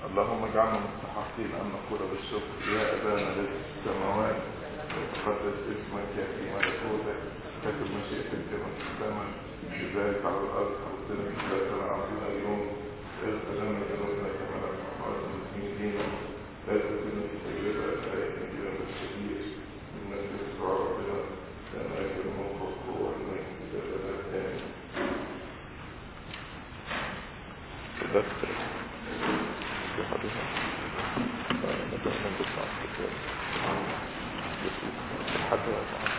اللهم اجعلنا مستحقين ان نقول بالشكر يا ابانا الذي في السماوات يتقدس اسمك ياتي ملكوتك تكن مشيئتك كما في السماء كذلك على الارض خبزنا كفايتنا اعطنا اليوم اغفر لنا ذنوبنا كما نغفر المسلمين لا تكلنا في تجربه لا يهدينا بالشديد انك تسوع ربنا لان اجل الملك والقوه والمجد الى الابد امين في حديثة نبدأ ننبت مع الكتاب حتى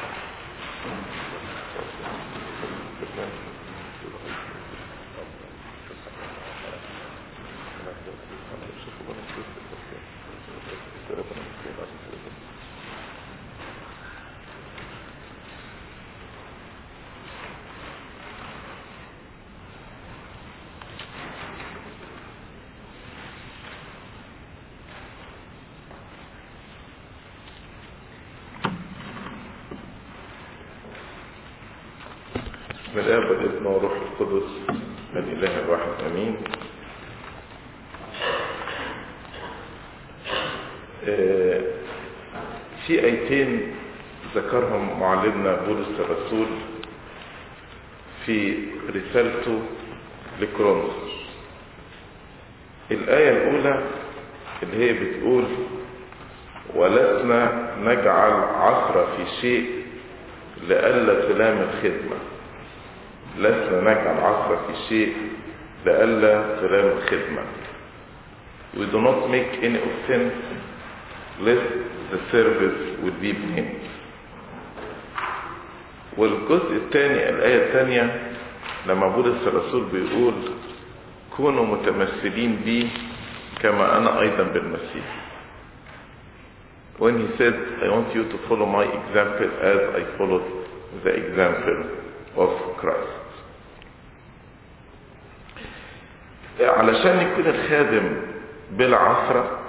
من الآب والابن والروح القدس الإله الواحد أمين آه، في آيتين ذكرهم معلمنا بولس الرسول في رسالته لكرونس الآية الأولى اللي هي بتقول ولسنا نجعل عثرة في شيء لئلا تلام الخدمة لسنا نجعل عثرة في شيء لئلا تلام الخدمة We do not make any offense lest the service will be blamed والجزء الثاني الآية الثانية لما بولس الرسول بيقول كونوا متمثلين بي كما أنا أيضا بالمسيح when he said I want you to follow my example as I followed the example of Christ علشان يكون الخادم بلا عثرة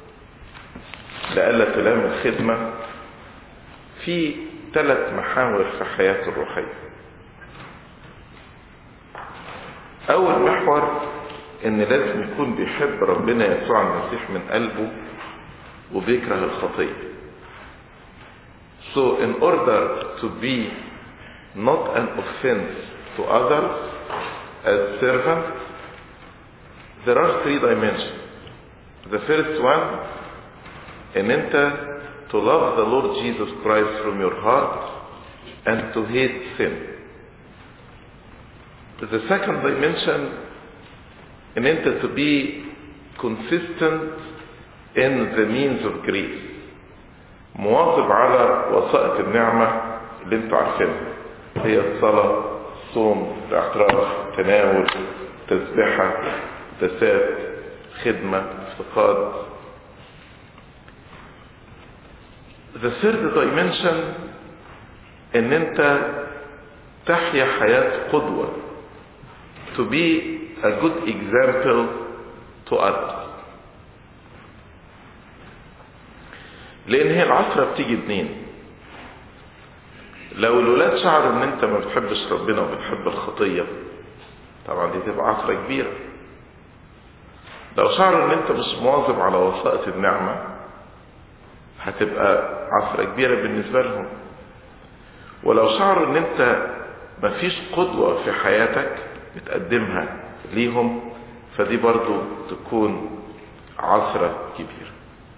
لألا تلام الخدمة في ثلاث محاور في حياته الروحية أول محور إن لازم يكون بيحب ربنا يسوع المسيح من قلبه وبيكره الخطية So in order to be not an offense to others as servants, there are three dimensions. The first one, ان انت to love the Lord Jesus Christ from your heart and to hate sin. The second dimension, ان انت to be consistent in the means of grace. مواظب على وسائط النعمة اللي انتوا عارفينها هي الصلاة الصوم الاعتراف تناول تسبحة تسات خدمة افتقاد The third dimension ان انت تحيا حياة قدوة to be a good example to others لان هي العثرة بتيجي اتنين لو الولاد شعروا ان انت ما بتحبش ربنا وبتحب الخطية طبعا دي تبقى عثرة كبيرة لو شعروا ان انت مش مواظب على وسائط النعمة هتبقى عثرة كبيرة بالنسبة لهم ولو شعروا ان انت مفيش قدوة في حياتك بتقدمها ليهم فدي برضو تكون عثرة كبيرة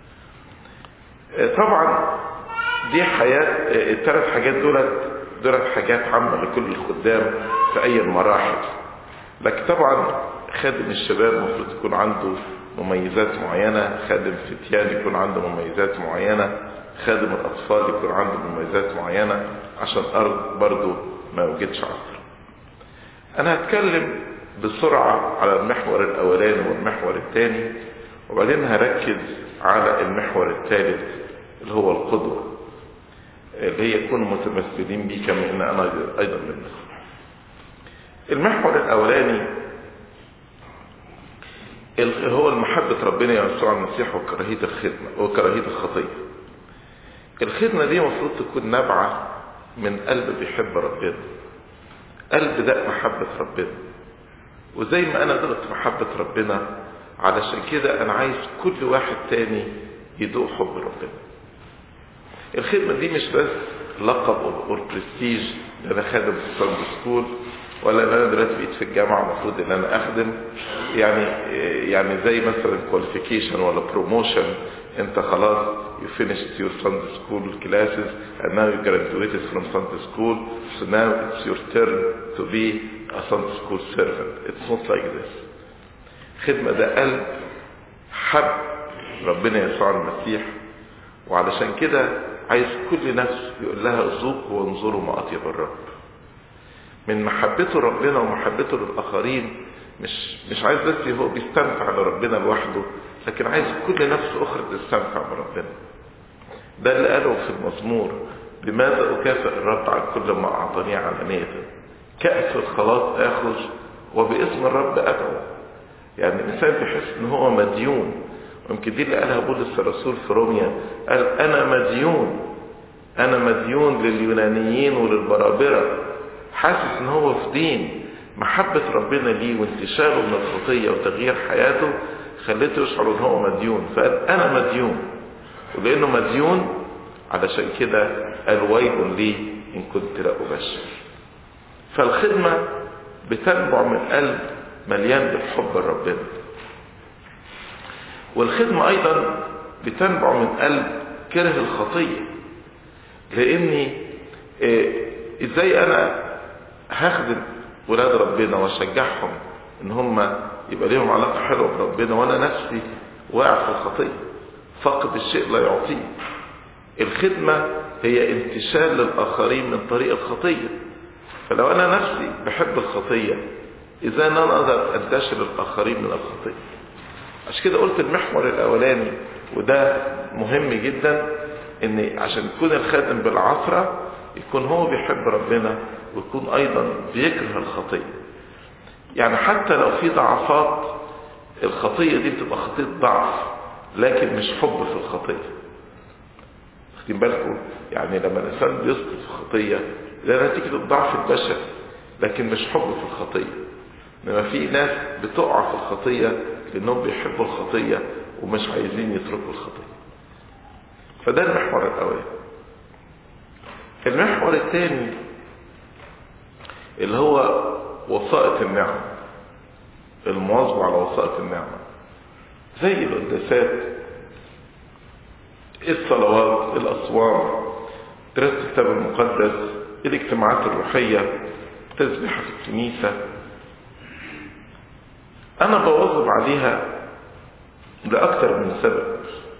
طبعا دي حياة الثلاث حاجات دولت دولت حاجات عامة لكل الخدام في أي المراحل لكن طبعا خادم الشباب المفروض يكون عنده مميزات معينة خادم فتيان يكون عنده مميزات معينة خادم الأطفال يكون عنده مميزات معينة عشان أرض برضو ما يوجدش عصر أنا هتكلم بسرعة على المحور الأولاني والمحور الثاني وبعدين هركز على المحور الثالث اللي هو القدوة اللي هي يكونوا متمثلين بي كما ان انا ايضا بالمسيح المحور الاولاني هو المحبة ربنا يسوع المسيح وكراهية الخدمة وكراهية الخطية الخدمة دي المفروض تكون نابعة من قلب بيحب ربنا قلب ده محبة ربنا وزي ما انا دلت محبة ربنا علشان كده انا عايز كل واحد تاني يدوق حب ربنا الخدمة دي مش بس لقب او برستيج ده انا خادم في الساند سكول ولا انا دلوقتي بقيت في الجامعه المفروض ان انا اخدم يعني يعني زي مثلا كواليفيكيشن ولا بروموشن انت خلاص you finished your Sunday school classes and now you graduated from Sunday school so now it's your turn to be a Sunday school servant it's not like this خدمة ده قلب حب ربنا يسوع المسيح وعلشان كده عايز كل نفس يقول لها ذوقوا وانظروا ما اطيب الرب من محبته ربنا ومحبته للاخرين مش مش عايز بس هو بيستمتع لربنا لوحده لكن عايز كل نفس اخرى تستمتع بربنا ده اللي قاله في المزمور لماذا اكافئ الرب عن كل ما اعطاني علانية كأس الخلاص اخذ وباسم الرب ادعو يعني الانسان بيحس ان هو مديون ويمكن دي اللي قالها بولس الرسول في روميا قال انا مديون انا مديون لليونانيين وللبرابره حاسس ان هو في دين محبة ربنا ليه وانتشاله من الخطية وتغيير حياته خليته يشعر ان هو مديون فقال انا مديون ولانه مديون علشان كده قال ويل لي ان كنت لا ابشر فالخدمة بتنبع من قلب مليان بالحب لربنا والخدمة ايضا بتنبع من قلب كره الخطية لاني إيه ازاي انا هخدم ولاد ربنا واشجعهم ان هم يبقى ليهم علاقة حلوة بربنا وانا نفسي واقع في الخطية فقد الشيء لا يعطيه الخدمة هي انتشال للآخرين من طريق الخطية فلو أنا نفسي بحب الخطية إذا أنا أقدر أنتشل الآخرين من الخطية عشان كده قلت المحور الأولاني وده مهم جدا إن عشان يكون الخادم بالعثرة يكون هو بيحب ربنا ويكون أيضا بيكره الخطية يعني حتى لو في ضعفات الخطية دي بتبقى خطية ضعف لكن مش حب في الخطية واخدين بالكم يعني لما الإنسان بيسقط في خطية ده نتيجة الضعف البشري لكن مش حب في الخطية انما في ناس بتقع في الخطية لأنهم بيحبوا الخطية ومش عايزين يتركوا الخطية فده المحور الأولاني المحور الثاني اللي هو وسائط النعمة المواظبة على وسائط النعمة زي القداسات الصلوات الأصوام دراسة الكتاب المقدس الاجتماعات الروحية تسبيحة في الكنيسة أنا بواظب عليها لأكثر من سبب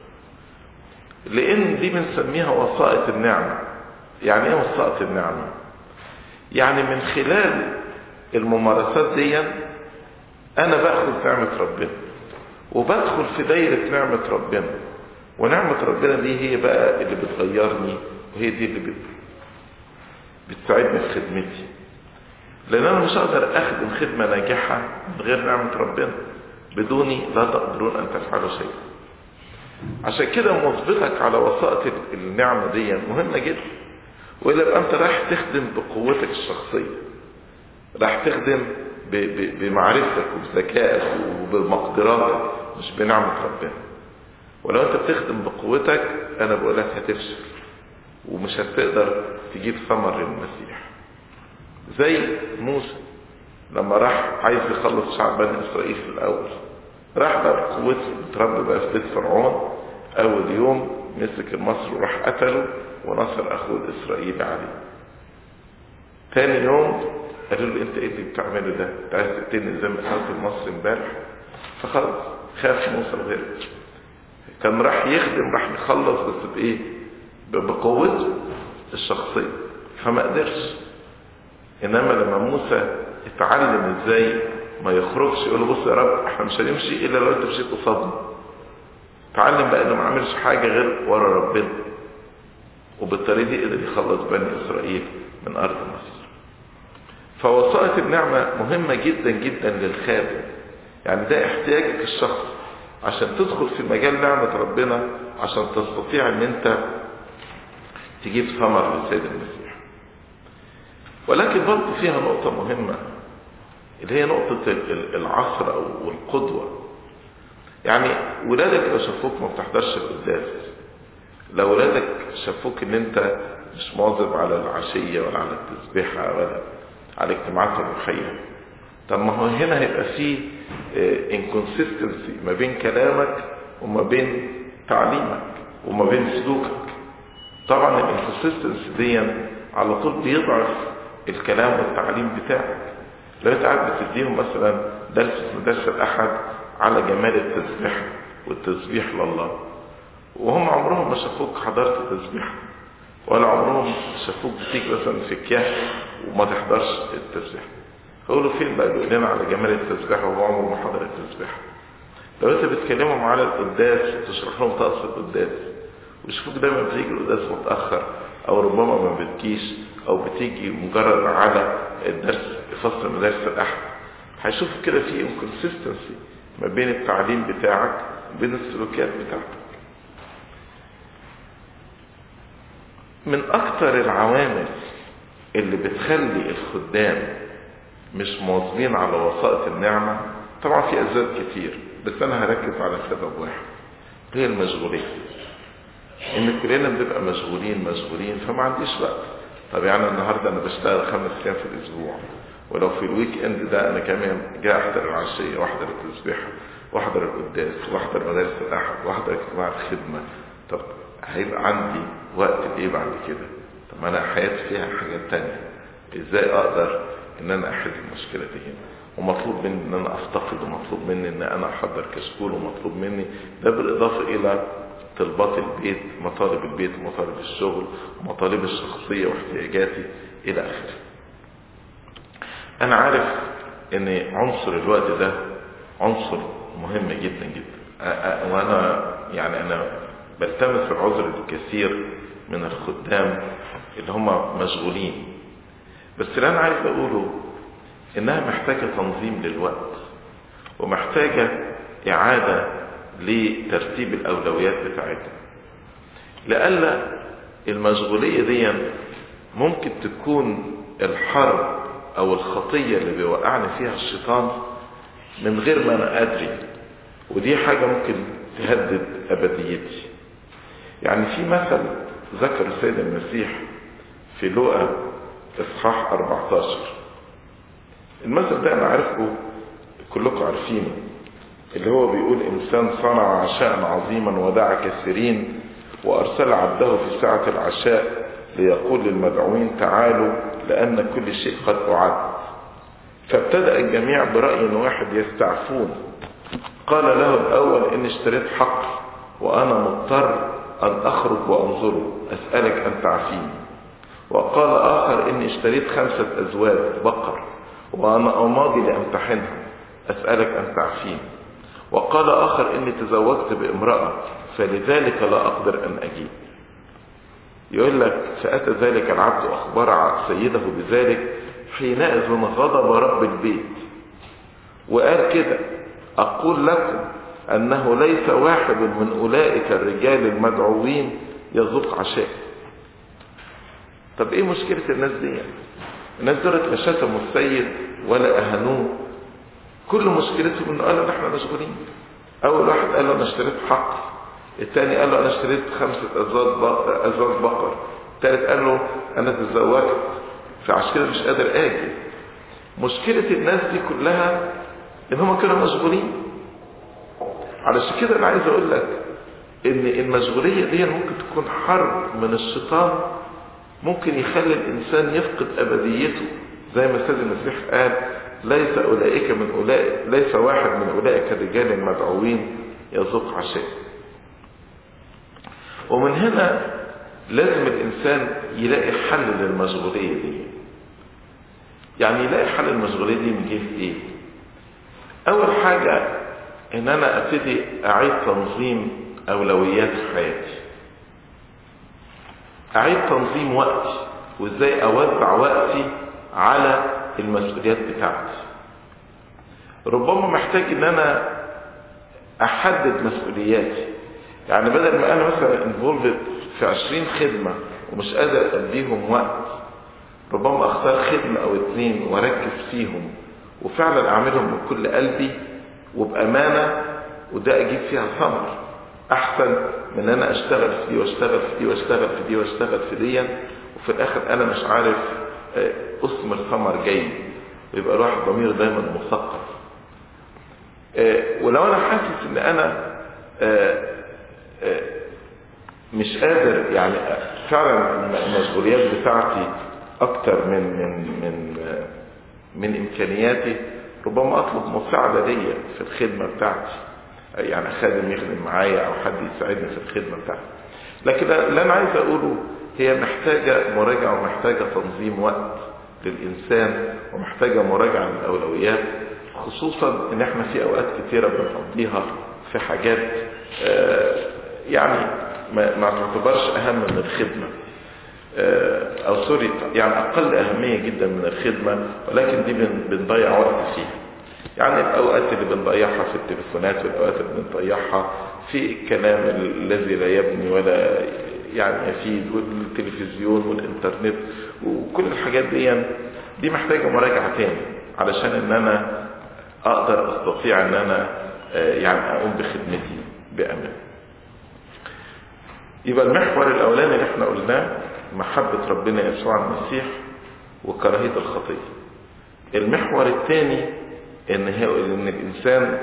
لأن دي بنسميها وسائط النعمة يعني إيه وسائط النعمة؟ يعني من خلال الممارسات دي أنا باخد نعمة ربنا وبدخل في دايرة نعمة ربنا ونعمة ربنا دي هي بقى اللي بتغيرني وهي دي اللي بت... بتساعدني في خدمتي لان انا مش هقدر اخدم خدمة ناجحة من غير نعمة ربنا بدوني لا تقدرون ان تفعلوا شيئا عشان كده مواظبتك على وسائط النعمة دي مهمة جدا والا يبقى انت رايح تخدم بقوتك الشخصية رايح تخدم ب... ب... بمعرفتك وبذكائك وبمقدراتك مش بنعمة ربنا ولو انت بتخدم بقوتك انا بقول لك هتفشل ومش هتقدر تجيب ثمر للمسيح زي موسى لما راح عايز يخلص شعب بني اسرائيل في الاول راح بقى بقوته اتربى بقى في بيت فرعون اول يوم مسك المصر وراح قتله ونصر اخوه الاسرائيلي عليه تاني يوم قالوا له انت ايه اللي بتعمله ده انت عايز تقتلني زي ما قتلت المصري امبارح فخلاص خاف موسى وهرب كان راح يخدم راح يخلص بس بايه بقوته الشخصية فما قدرش انما لما موسى اتعلم ازاي ما يخرجش يقول له بص يا رب احنا مش هنمشي الا لو انت مشيت قصادنا اتعلم بقى انه ما عملش حاجه غير ورا ربنا وبالطريقه دي قدر يخلص بني اسرائيل من ارض مصر فوسائط النعمه مهمه جدا جدا للخادم يعني ده احتياجك الشخصي عشان تدخل في مجال نعمة ربنا عشان تستطيع ان انت تجيب ثمر للسيد المسيح ولكن برضه فيها نقطة مهمة اللي هي نقطة العصر او القدوة يعني ولادك لو شافوك ما بتحضرش القداس لو ولادك شافوك ان انت مش مواظب على العشية ولا على التسبيحة ولا على الاجتماعات الروحية طب ما هو هنا هيبقى فيه انكونسيستنسي ما بين كلامك وما بين تعليمك وما بين سلوكك طبعا الانكونسيستنسي دي على طول بيضعف الكلام والتعليم بتاعك لو انت قاعد بتديهم مثلا درس في مدرسة الأحد على جمال التسبيح والتسبيح لله وهم عمرهم ما شافوك حضرت تسبيح ولا عمرهم شافوك بتيجي مثلا في كياس وما تحضرش التسبيح فقولوا فين بقى بيقول لنا على جمال التسبيح وهو عمره ما حضر التسبيح لو انت بتكلمهم على القداس وتشرح لهم طقس القداس ويشوفوك دايما بتيجي القداس متاخر او ربما ما بتجيش او بتيجي مجرد على الدرس فصل مدارس الاحد هيشوفوا كده في انكونسيستنسي ما بين التعليم بتاعك وبين السلوكيات بتاعتك من اكتر العوامل اللي بتخلي الخدام مش مواظبين على وسائط النعمة طبعا في اسباب كتير بس انا هركز على سبب واحد هي المشغولية ان كلنا بنبقى مشغولين مشغولين فما عنديش وقت طب يعني النهارده انا بشتغل خمس ايام في الاسبوع ولو في الويك اند ده انا كمان جاي احضر العشيه واحضر التسبيحه واحضر القداس واحضر مدارس الاحد واحضر اجتماع الخدمه طب هيبقى عندي وقت لايه بعد كده طب ما انا حياتي فيها حاجات تانية ازاي اقدر ان انا احل المشكله دي هنا ومطلوب مني ان انا افتقد ومطلوب مني ان انا احضر كشكول ومطلوب مني ده بالاضافه الى طلبات البيت مطالب البيت ومطالب الشغل ومطالب الشخصيه واحتياجاتي الى اخره انا عارف ان عنصر الوقت ده عنصر مهم جدا جدا وانا يعني انا بلتمس العذر الكثير من الخدام اللي هم مشغولين بس اللي انا عايز اقوله انها محتاجة تنظيم للوقت ومحتاجة اعادة لترتيب الاولويات بتاعتها لألا المشغولية دي ممكن تكون الحرب او الخطية اللي بيوقعني فيها الشيطان من غير ما انا ادري ودي حاجة ممكن تهدد ابديتي يعني في مثل ذكر السيد المسيح في لوقا اصحاح 14 المثل ده انا عارفه كلكم عارفينه اللي هو بيقول انسان صنع عشاء عظيما ودعا كثيرين وارسل عبده في ساعة العشاء ليقول للمدعوين تعالوا لان كل شيء قد اعد فابتدأ الجميع برأي واحد يستعفون قال له الاول ان اشتريت حق وانا مضطر ان اخرج وانظره اسألك ان تعفيني وقال اخر اني اشتريت خمسة ازواج بقر وانا اماضي لامتحنها اسألك ان تعفيني وقال اخر اني تزوجت بامرأة فلذلك لا اقدر ان اجيب يقول لك فاتى ذلك العبد واخبر سيده بذلك حينئذ غضب رب البيت وقال كده اقول لكم انه ليس واحد من اولئك الرجال المدعوين يذوق عشاء طب ايه مشكلة الناس دي الناس دولت لا شتموا السيد ولا اهانوه كل مشكلتهم انه قالوا احنا مشغولين اول واحد قال له انا اشتريت حق الثاني قال له انا اشتريت خمسة ازواج بقر الثالث قال له انا تزوجت فعشان كده مش قادر اجي مشكلة الناس دي كلها ان هم كانوا مشغولين علشان كده انا عايز اقول لك ان المشغولية دي ممكن تكون حرب من الشيطان ممكن يخلي الانسان يفقد ابديته زي ما السيد المسيح قال ليس اولئك من اولئك ليس واحد من اولئك الرجال المدعوين يذوق عشاء ومن هنا لازم الانسان يلاقي حل للمشغوليه دي يعني يلاقي حل المشغوليه دي من جهه ايه اول حاجه ان انا ابتدي اعيد تنظيم اولويات حياتي اعيد تنظيم وقتي وازاي اوزع وقتي على المسؤوليات بتاعتي ربما محتاج ان انا احدد مسؤولياتي يعني بدل ما انا مثلا انفولد في عشرين خدمة ومش قادر اديهم وقت ربما اختار خدمة او اتنين واركز فيهم وفعلا اعملهم من كل قلبي وبامانة وده اجيب فيها ثمر احسن من ان انا اشتغل في دي واشتغل في دي واشتغل في دي واشتغل في دي وفي الاخر انا مش عارف اثمر ثمر جيد ويبقى الواحد ضميره دايما مثقف ولو انا حاسس ان انا مش قادر يعني فعلا المشغوليات بتاعتي اكتر من من من من امكانياتي ربما اطلب مساعده ليا في الخدمه بتاعتي يعني خادم يخدم معايا او حد يساعدني في الخدمه بتاعتي لكن اللي انا عايز اقوله هي محتاجه مراجعه ومحتاجه تنظيم وقت للانسان ومحتاجه مراجعه للاولويات خصوصا ان احنا في اوقات كتيره بنقضيها في حاجات يعني ما تعتبرش اهم من الخدمه او سوري يعني اقل اهميه جدا من الخدمه ولكن دي بنضيع وقت فيها يعني الاوقات اللي بنضيعها في التليفونات والاوقات اللي بنضيعها في الكلام الذي لا يبني ولا يعني يفيد والتلفزيون والانترنت وكل الحاجات دي دي محتاجه مراجعه تاني علشان ان انا اقدر استطيع ان انا يعني اقوم بخدمتي بامان يبقى المحور الاولاني اللي احنا قلناه محبة ربنا يسوع المسيح وكراهية الخطية المحور الثاني ان ان الانسان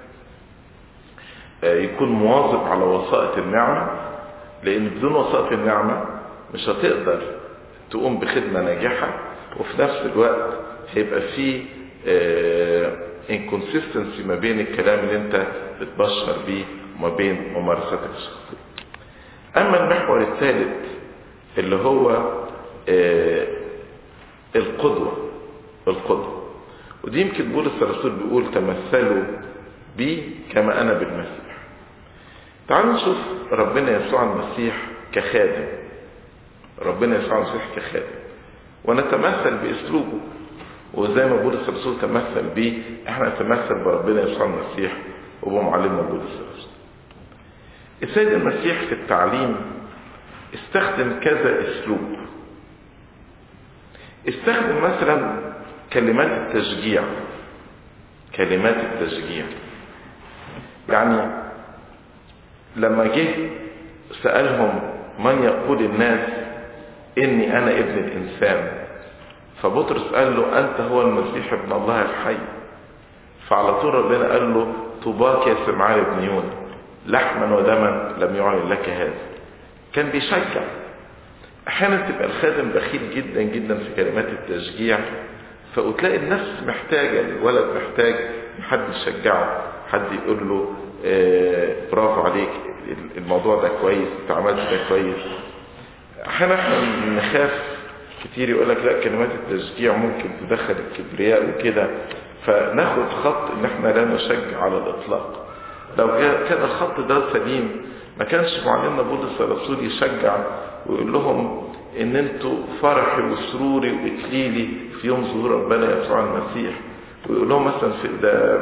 يكون مواظب على وسائط النعمة لان بدون وسائط النعمة مش هتقدر تقوم بخدمة ناجحة وفي نفس الوقت هيبقى في انكونسيستنسي ما بين الكلام اللي انت بتبشر بيه وما بين ممارستك الشخصية اما المحور الثالث اللي هو آه القدوة القدوة ودي يمكن بولس الرسول بيقول تمثلوا بي كما انا بالمسيح تعالوا نشوف ربنا يسوع المسيح كخادم ربنا يسوع المسيح كخادم ونتمثل باسلوبه وزي ما بولس الرسول تمثل بيه احنا نتمثل بربنا يسوع المسيح وبمعلمنا بولس الرسول السيد المسيح في التعليم استخدم كذا اسلوب استخدم مثلا كلمات التشجيع كلمات التشجيع يعني لما جه سألهم من يقول الناس اني انا ابن الانسان فبطرس قال له انت هو المسيح ابن الله الحي فعلى طول ربنا قال له طوباك يا سمعان ابن يونا لحما ودما لم يعلن لك هذا كان بيشجع احيانا تبقى الخادم بخيل جدا جدا في كلمات التشجيع فتلاقي النفس محتاجة الولد محتاج حد يشجعه حد يقول له اه برافو عليك الموضوع ده كويس انت عملت ده كويس احيانا احنا نخاف كتير يقول لك لا كلمات التشجيع ممكن تدخل الكبرياء وكده فناخد خط ان احنا لا نشجع على الاطلاق لو كان الخط ده سليم ما كانش معلمنا بولس الرسول يشجع ويقول لهم ان انتوا فرحي وسروري واكليلي في يوم ظهور ربنا يسوع المسيح ويقول لهم مثلا في ده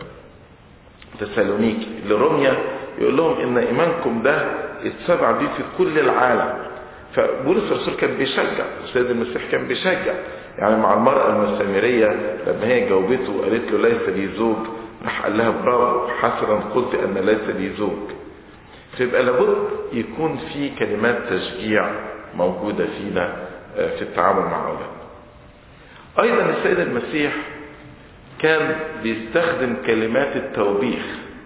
تسالونيكي لروميا يقول لهم ان ايمانكم ده اتسبع بيه في كل العالم فبولس الرسول كان بيشجع السيد المسيح كان بيشجع يعني مع المرأة المسامرية لما هي جاوبته وقالت له ليس لي زوج راح قال لها برافو حسنا قلت ان ليس لي زوج فيبقى لابد يكون في كلمات تشجيع موجودة فينا في التعامل مع أولادنا أيضا السيد المسيح كان بيستخدم كلمات التوبيخ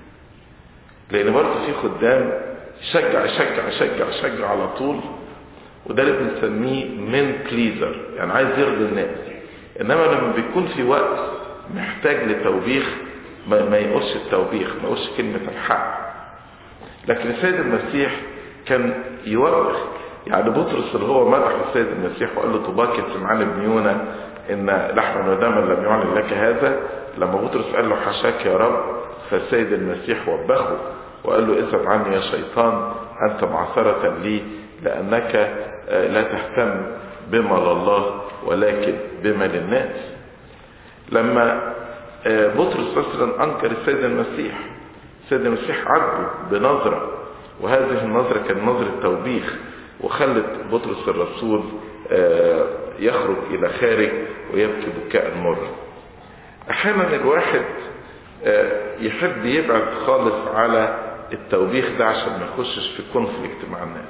لأن برضه في خدام يشجع يشجع يشجع يشجع على طول وده اللي بنسميه من بليزر يعني عايز يرضي الناس انما لما بيكون في وقت محتاج لتوبيخ ما, ما يقولش التوبيخ ما يقولش كلمة الحق لكن السيد المسيح كان يوبخ يعني بطرس اللي هو مدح السيد المسيح وقال له طوباك يا سمعان ابن يونا ان لحما ودما لم يعلن لك هذا لما بطرس قال له حشاك يا رب فالسيد المسيح وبخه وقال له اذهب عني يا شيطان انت معثرة لي لانك لا تهتم بما لله ولكن بما للناس لما بطرس مثلا انكر السيد المسيح السيد المسيح عاتبه بنظرة وهذه النظرة كانت نظرة توبيخ وخلت بطرس الرسول يخرج الى خارج ويبكي بكاء مر احيانا الواحد يحب يبعد خالص على التوبيخ ده عشان ما يخشش في كونفليكت مع الناس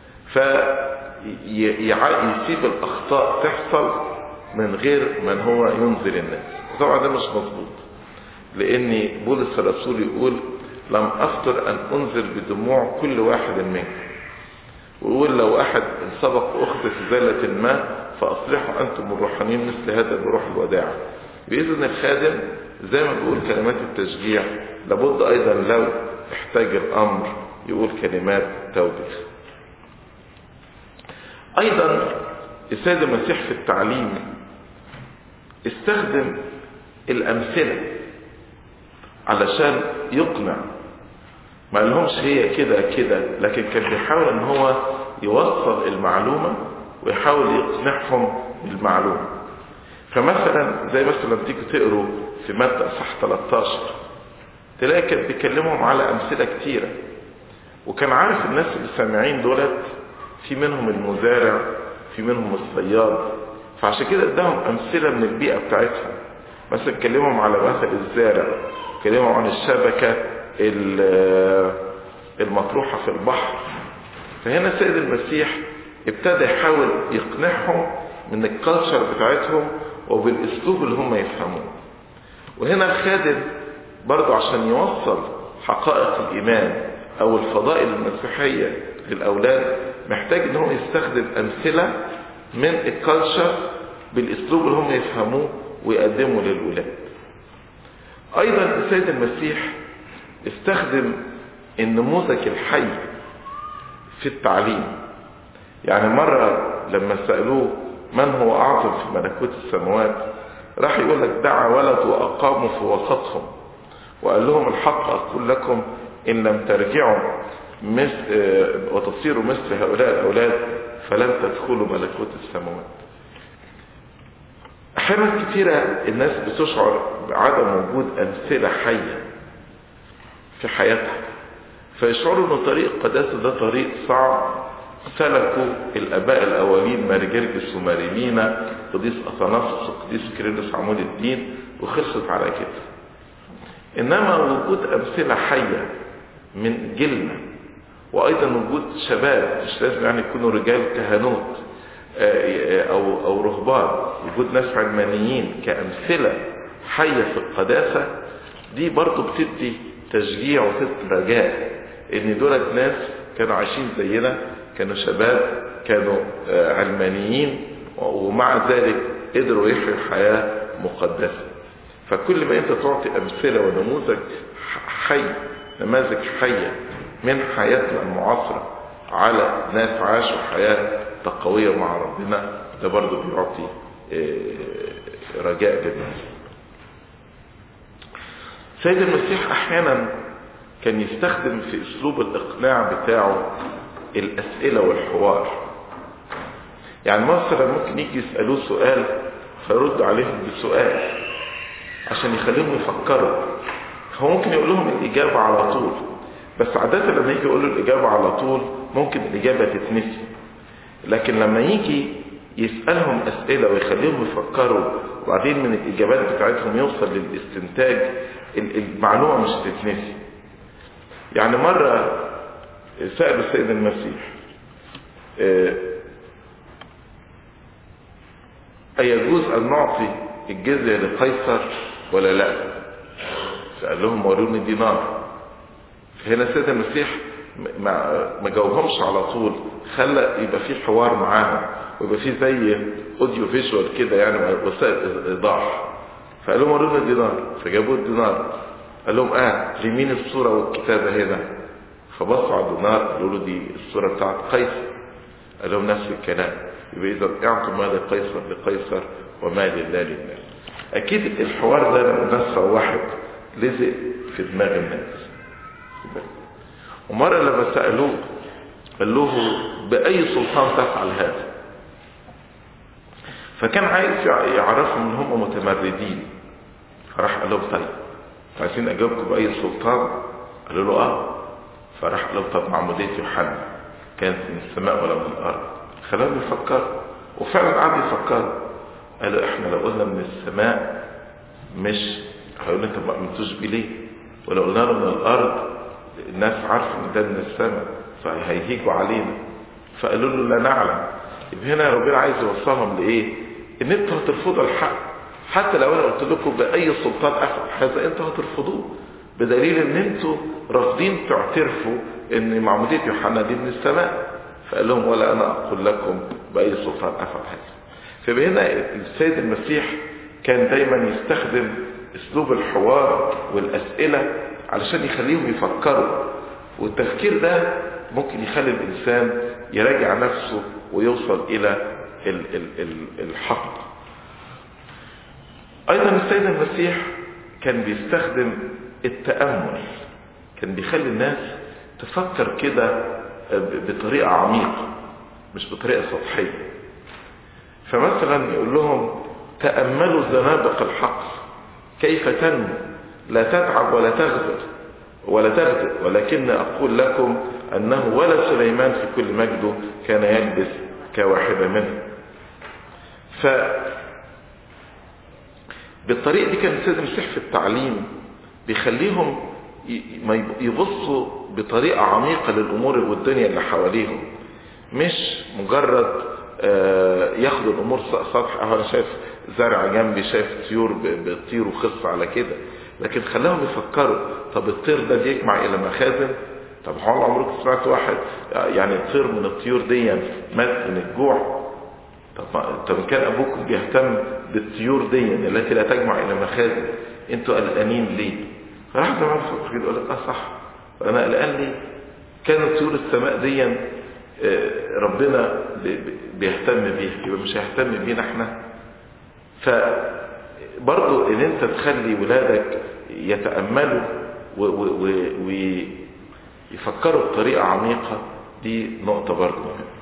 فيسيب الاخطاء تحصل من غير من هو ينزل الناس طبعا ده مش مظبوط لان بولس الرسول يقول لم افطر ان انذر بدموع كل واحد منكم ويقول لو احد سبق اخت في زلة ما فاصلحوا انتم الروحانيين مثل هذا بروح الوداع باذن الخادم زي ما بيقول كلمات التشجيع لابد ايضا لو احتاج الامر يقول كلمات توبيخ ايضا السيد المسيح في التعليم استخدم الامثله علشان يقنع ما قالهمش هي كده كده لكن كان بيحاول ان هو يوصل المعلومه ويحاول يقنعهم بالمعلومه فمثلا زي مثلا تيجي تقروا في مادة صح 13 تلاقي كان بيكلمهم على أمثلة كتيرة وكان عارف الناس اللي سامعين دولت في منهم المزارع في منهم الصياد فعشان كده اداهم أمثلة من البيئة بتاعتهم مثلا كلمهم على مثل الزارع كلمهم عن الشبكة المطروحة في البحر فهنا السيد المسيح ابتدى يحاول يقنعهم من الكالتشر بتاعتهم وبالاسلوب اللي هم يفهموه وهنا الخادم برضه عشان يوصل حقائق الايمان او الفضائل المسيحيه للاولاد محتاج ان هو يستخدم امثله من الكالتشر بالاسلوب اللي هم يفهموه ويقدمه للولاد ايضا السيد المسيح استخدم النموذج الحي في التعليم يعني مرة لما سألوه من هو أعظم في ملكوت السماوات راح يقول لك دعا ولد وأقاموا في وسطهم وقال لهم الحق أقول لكم إن لم ترجعوا مثل وتصيروا مثل هؤلاء الأولاد فلن تدخلوا ملكوت السماوات أحيانا كثيرة الناس بتشعر بعدم وجود أمثلة حية في حياتها فيشعروا أن طريق قداسة ده طريق صعب سلكوا الاباء الاولين مارجرجس وماريمينا قديس اثناسوس وقديس كيرلس عمود الدين وخلصت على كده انما وجود امثله حيه من جيلنا وايضا وجود شباب مش لازم يعني يكونوا رجال كهنوت او او رهبان وجود ناس علمانيين كامثله حيه في القداسه دي برضو بتدي تشجيع وتدي رجاء ان دولت ناس كانوا عايشين زينا كانوا شباب كانوا علمانيين ومع ذلك قدروا يحيوا حياة مقدسة فكل ما انت تعطي امثلة ونموذج حي نماذج حية من حياتنا المعاصرة على ناس عاشوا حياة تقوية مع ربنا ده برضه بيعطي رجاء للناس سيد المسيح احيانا كان يستخدم في اسلوب الاقناع بتاعه الاسئلة والحوار يعني مثلا ممكن يجي يسألوه سؤال فيرد عليهم بسؤال عشان يخليهم يفكروا هو ممكن يقول لهم الإجابة على طول بس عادة لما يجي يقول له الإجابة على طول ممكن الإجابة تتنسي لكن لما يجي يسألهم أسئلة ويخليهم يفكروا وبعدين من الإجابات بتاعتهم يوصل للاستنتاج المعلومة مش تتنسي يعني مرة سأل السيد المسيح أيجوز أن نعطي الجزية لقيصر ولا لا فقال لهم وروني دينار هنا السيد المسيح ما, ما جاوبهمش على طول خلى يبقى في حوار معاهم ويبقى في زي اوديو فيجوال كده يعني وسائل ايضاح فقال لهم وروني دينار فجابوا الدينار قال لهم اه لمين الصورة والكتابة هنا فبصوا على الدينار قالوا له دي الصورة بتاعت قيصر قال لهم نفس الكلام يبقى اذا اعطوا ما لقيصر لقيصر وما لله لله اكيد الحوار ده لما الناس واحد لزق في دماغ الناس ومرة لما سألوه قال له بأي سلطان تفعل هذا فكان عايز يعرفهم ان هم متمردين فراح قال لهم طيب عايزين اجاوبكم بأي سلطان قالوا له اه فراح قال لهم طب معمودية يوحنا كانت من السماء ولا من الارض خلاهم يفكروا وفعلا قعدوا يفكروا قالوا احنا لو قلنا من السماء مش هيقول انت ما امنتوش بيه ليه ولو قلنا له من الارض الناس عارفه ان ده من السماء فهيهيجوا علينا فقالوا له لا نعلم يبقى هنا ربنا عايز يوصلهم لايه ان انتوا هترفضوا الحق حتى لو انا قلت لكم باي سلطان افعل هذا انتوا هترفضوه بدليل ان انتوا رافضين تعترفوا ان معموديه يوحنا دي من السماء فقال لهم ولا انا اقول لكم باي سلطان افعل هذا فيبقى هنا السيد المسيح كان دايما يستخدم اسلوب الحوار والاسئله علشان يخليهم يفكروا والتفكير ده ممكن يخلي الانسان يراجع نفسه ويوصل الى ال ال ال الحق ايضا السيد المسيح كان بيستخدم التامل كان بيخلي الناس تفكر كده بطريقه عميقه مش بطريقه سطحيه فمثلا يقول لهم تاملوا زنابق الحق كيف تنمو لا تتعب ولا تغزر ولا تغزر ولكن أقول لكم أنه ولا سليمان في كل مجده كان يلبس كواحدة منه ف بالطريقة دي كان السيد المسيح في التعليم بيخليهم يبصوا بطريقة عميقة للأمور والدنيا اللي حواليهم مش مجرد ياخدوا الأمور سطح أهو أنا شايف زرع جنبي شايف طيور بتطير وخص على كده لكن خلاهم يفكروا طب الطير ده بيجمع الى مخازن طب هو عمرك سمعت واحد يعني طير من الطيور دي مات من الجوع طب طب كان ابوكم بيهتم بالطيور دي التي لا تجمع الى مخازن انتوا قلقانين ليه؟ فراح زمان يفكر كده يقول لك اه صح انا قلقان ليه؟ كانت طيور السماء دي ربنا بيهتم بيها يبقى مش هيهتم بينا احنا فبرضو ان انت تخلي ولادك يتأملوا ويفكروا بطريقة عميقة دي نقطة برضو مهمة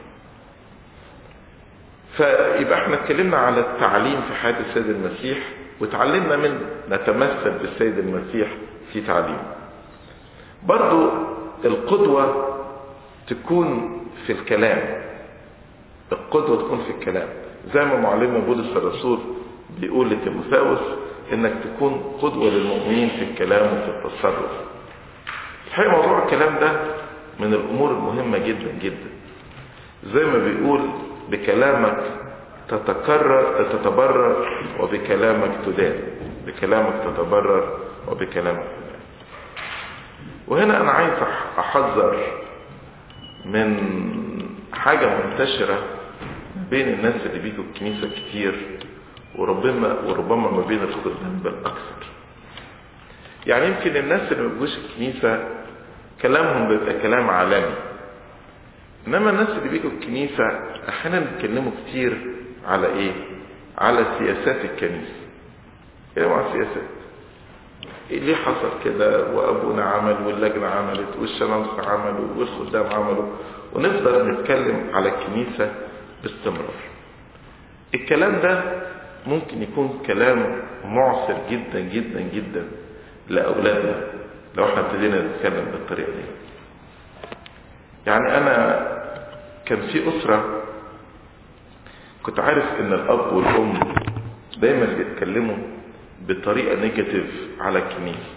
فيبقى احنا اتكلمنا على التعليم في حياة السيد المسيح وتعلمنا منه نتمثل بالسيد المسيح في تعليمه برضو القدوة تكون في الكلام القدوة تكون في الكلام زي ما معلمنا بولس الرسول بيقول لتيموثاوس انك تكون قدوة للمؤمنين في الكلام وفي التصرف الحقيقة موضوع الكلام ده من الامور المهمة جدا جدا زي ما بيقول بكلامك تتكرر تتبرر وبكلامك تدان بكلامك تتبرر وبكلامك تدان وهنا انا عايز احذر من حاجة منتشرة بين الناس اللي بيجوا الكنيسة كتير وربما وربما ما بين الخدام بالاكثر يعني يمكن الناس اللي ما بيجوش الكنيسة كلامهم بيبقى كلام عالمي انما الناس اللي بيجوا الكنيسة احيانا بيتكلموا كتير على ايه على سياسات الكنيسة ايه مع السياسات إيه ليه حصل كده وابونا عمل واللجنة عملت والشمامسة عملوا والخدام عملوا ونفضل نتكلم على الكنيسة باستمرار الكلام ده ممكن يكون كلام معصر جدا جدا جدا لأولادنا لو احنا ابتدينا نتكلم بالطريقة دي يعني انا كان في اسرة كنت عارف ان الاب والام دايما بيتكلموا بطريقة نيجاتيف على الكنيسة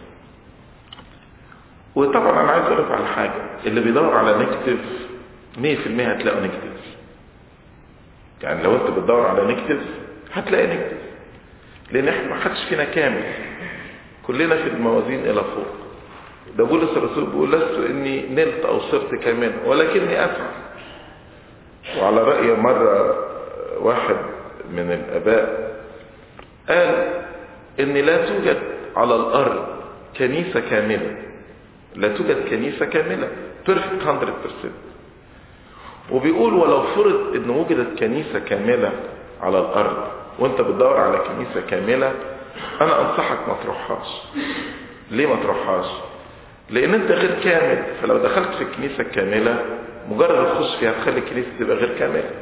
وطبعا انا عايز اقول على حاجة اللي بيدور على نيجاتيف 100% هتلاقوا نيجاتيف يعني لو انت بتدور على نيجاتيف هتلاقي نيجاتيف لان احنا ما حدش فينا كامل كلنا في الموازين الى فوق ده بولس الرسول بيقول لست اني نلت او صرت كاملا ولكني اسعى وعلى رأي مرة واحد من الاباء قال ان لا توجد على الارض كنيسة كاملة لا توجد كنيسة كاملة perfect 100% وبيقول ولو فرض ان وجدت كنيسة كاملة على الارض وانت بتدور على كنيسة كاملة انا انصحك ما تروحهاش ليه ما تروحهاش لان انت غير كامل فلو دخلت في الكنيسة الكاملة مجرد تخش فيها تخلي الكنيسة تبقى غير كاملة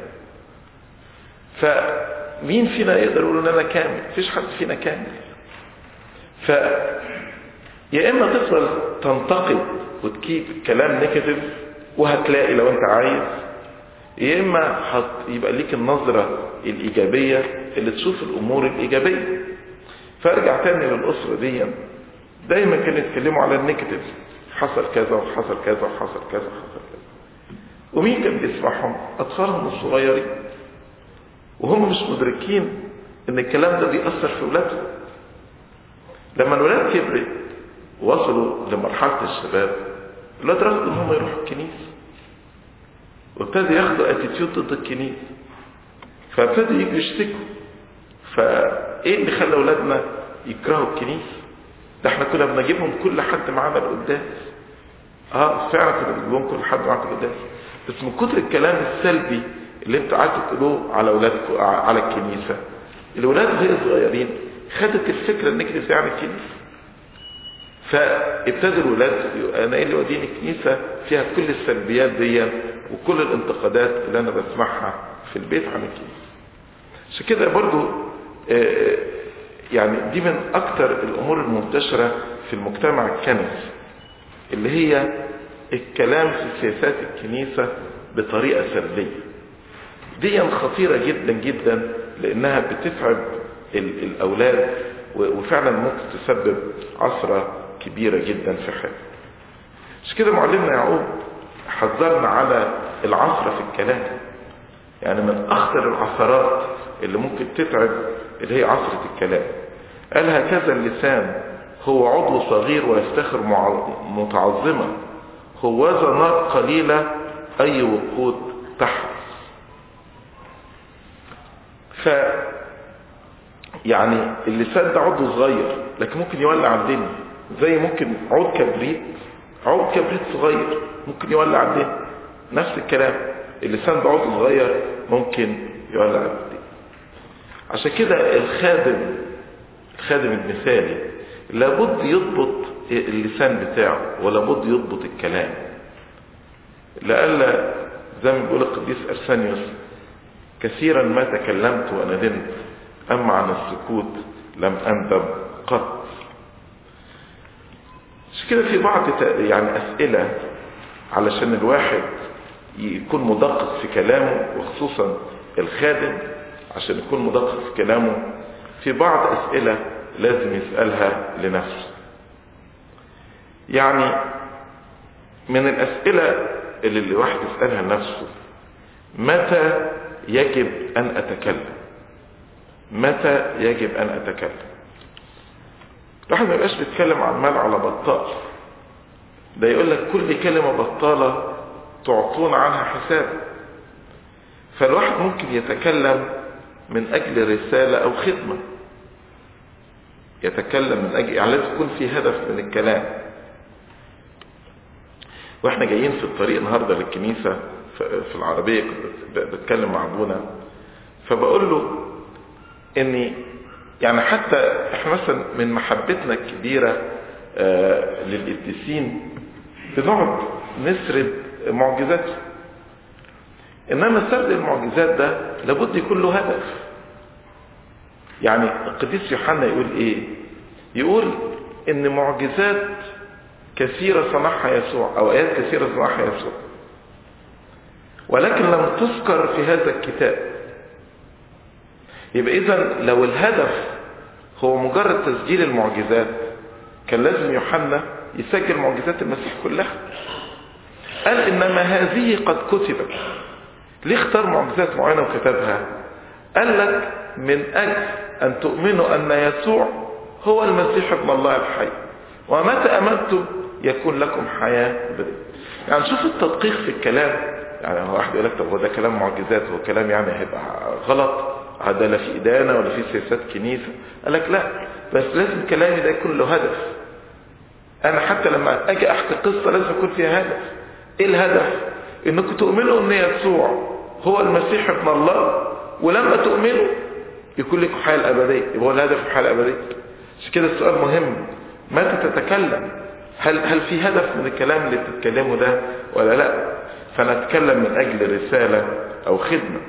فمين فينا يقدر يقول ان انا كامل مفيش حد فينا كامل ف يا اما تفضل تنتقد وتكيب كلام نيجاتيف وهتلاقي لو انت عايز يا اما هت... يبقى ليك النظرة الايجابية اللي تشوف الامور الايجابية فارجع تاني للاسره دي دايما كانوا يتكلموا على النيجاتيف حصل كذا وحصل كذا وحصل كذا وحصل كذا ومين كان بيسمعهم اطفالهم الصغيرين وهم مش مدركين ان الكلام ده بيأثر في ولادهم لما الولاد كبرت وصلوا لمرحلة الشباب الولاد رفضوا ان هم يروحوا الكنيسة وابتدوا ياخدوا اتيتيود ضد الكنيسة فابتدوا يجوا يشتكوا فايه اللي خلى اولادنا يكرهوا الكنيسة ده احنا كنا بنجيبهم كل حد معانا القداس اه فعلا كنا بنجيبهم كل حد معانا القداس بس من كتر الكلام السلبي اللي انتوا قعدتوا تقولوه على اولادكم على الكنيسة الولاد وهي صغيرين خدت الفكرة انك ازاي عن الكنيسة فابتدوا الولاد انا ايه اللي وديني الكنيسة فيها كل السلبيات دي وكل الانتقادات اللي انا بسمعها في البيت عن الكنيسة عشان كده برضو آه يعني دي من اكتر الامور المنتشرة في المجتمع الكنسي اللي هي الكلام في سياسات الكنيسة بطريقة سلبية دي خطيرة جدا جدا لانها بتتعب الاولاد وفعلا ممكن تسبب عثرة كبيرة جدا في حياتهم مش كده معلمنا يعقوب حذرنا على العثرة في الكلام يعني من اخطر العثرات اللي ممكن تتعب اللي هي عثرة الكلام قال هكذا اللسان هو عضو صغير ويفتخر متعظما هوذا نار قليلة اي وقود تحرس ف يعني اللسان ده عضو صغير لكن ممكن يولع الدنيا زي ممكن عود كبريت عود كبريت صغير ممكن يولع الدنيا نفس الكلام اللسان ده عضو صغير ممكن يولع الدنيا عشان كده الخادم الخادم المثالي لابد يضبط اللسان بتاعه ولابد يضبط الكلام لألا زي ما بيقول القديس أرسانيوس كثيرا ما تكلمت وندمت أما عن السكوت لم أندم قط مش كده في بعض يعني أسئلة علشان الواحد يكون مدقق في كلامه وخصوصا الخادم عشان يكون مدقق في كلامه في بعض أسئلة لازم يسألها لنفسه يعني من الأسئلة اللي الواحد يسألها لنفسه متى يجب أن أتكلم متى يجب أن أتكلم الواحد ما يبقاش بيتكلم عمال على بطال ده يقول لك كل كلمة بطالة تعطون عنها حساب فالواحد ممكن يتكلم من أجل رسالة أو خدمة يتكلم من أجل يعني لازم يكون في هدف من الكلام واحنا جايين في الطريق النهارده للكنيسة في العربية كنت بتكلم مع ابونا فبقول له اني يعني حتى احنا مثلا من محبتنا الكبيرة آه للقديسين بنقعد نسرد معجزاتهم انما سرد المعجزات ده لابد يكون له هدف يعني القديس يوحنا يقول ايه يقول ان معجزات كثيرة صنعها يسوع او ايات كثيرة صنعها يسوع ولكن لم تذكر في هذا الكتاب يبقى اذا لو الهدف هو مجرد تسجيل المعجزات كان لازم يوحنا يسجل معجزات المسيح كلها قال انما هذه قد كتبت ليه اختار معجزات معينة وكتبها قال لك من اجل ان تؤمنوا ان يسوع هو المسيح ابن الله الحي ومتى امنتم يكون لكم حياة بدء يعني شوف التدقيق في الكلام يعني هو واحد يقول لك طب هو ده كلام معجزات هو كلام يعني هيبقى غلط هذا لا في إدانة ولا في سياسات كنيسة قال لك لا بس لازم كلامي ده يكون له هدف أنا حتى لما أجي أحكي قصة لازم يكون فيها هدف إيه الهدف؟ إنكم تؤمنوا إن يسوع هو المسيح ابن الله ولما تؤمنوا يكون لكم حياة الأبدية يبقى هو الهدف الحياة الأبدية عشان كده السؤال مهم متى تتكلم هل هل في هدف من الكلام اللي بتتكلمه ده ولا لا فانا اتكلم من اجل رسالة او خدمة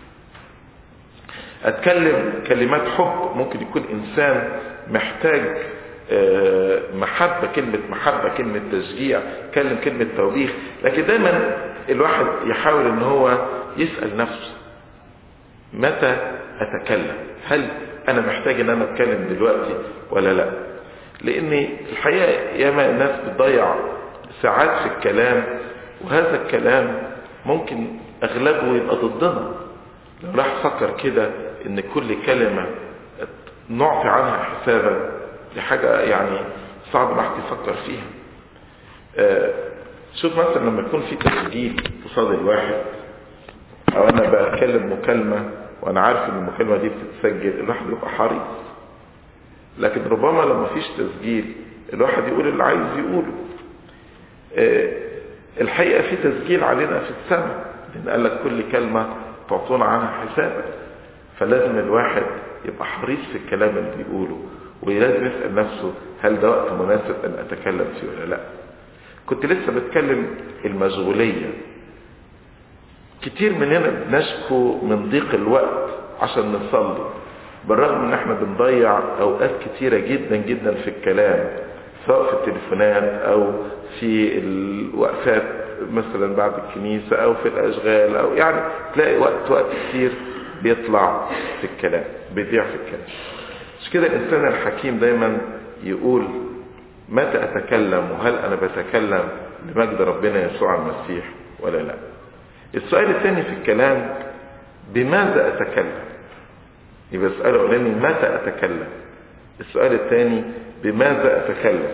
اتكلم كلمات حب ممكن يكون انسان محتاج محبة كلمة محبة كلمة تشجيع كلم كلمة توبيخ لكن دايما الواحد يحاول ان هو يسأل نفسه متى اتكلم هل انا محتاج ان انا اتكلم دلوقتي ولا لا لان الحقيقة ياما الناس بتضيع ساعات في الكلام وهذا الكلام ممكن اغلبه يبقى ضدنا لو راح فكر كده ان كل كلمة نعطي عنها حسابا دي حاجة يعني صعب الواحد يفكر فيها آه شوف مثلا لما يكون في تسجيل قصاد الواحد او انا بكلم مكالمة وانا عارف ان المكالمة دي بتتسجل الواحد يبقى حريص لكن ربما لما فيش تسجيل الواحد يقول اللي عايز يقوله آه الحقيقة في تسجيل علينا في السماء لان قال لك كل كلمة تعطون عنها حسابا فلازم الواحد يبقى حريص في الكلام اللي بيقوله ولازم يسأل نفسه هل ده وقت مناسب ان اتكلم فيه ولا لا كنت لسه بتكلم المشغولية كتير مننا بنشكو من ضيق الوقت عشان نصلي بالرغم ان احنا بنضيع اوقات كتيرة جدا جدا في الكلام سواء في التليفونات او في الوقفات مثلا بعد الكنيسة او في الاشغال او يعني تلاقي وقت وقت كتير بيطلع في الكلام بيضيع في الكلام مش كده الانسان الحكيم دايما يقول متى اتكلم وهل انا بتكلم لمجد ربنا يسوع المسيح ولا لا السؤال الثاني في الكلام بماذا اتكلم يبقى السؤال الاولاني متى اتكلم السؤال الثاني بماذا اتكلم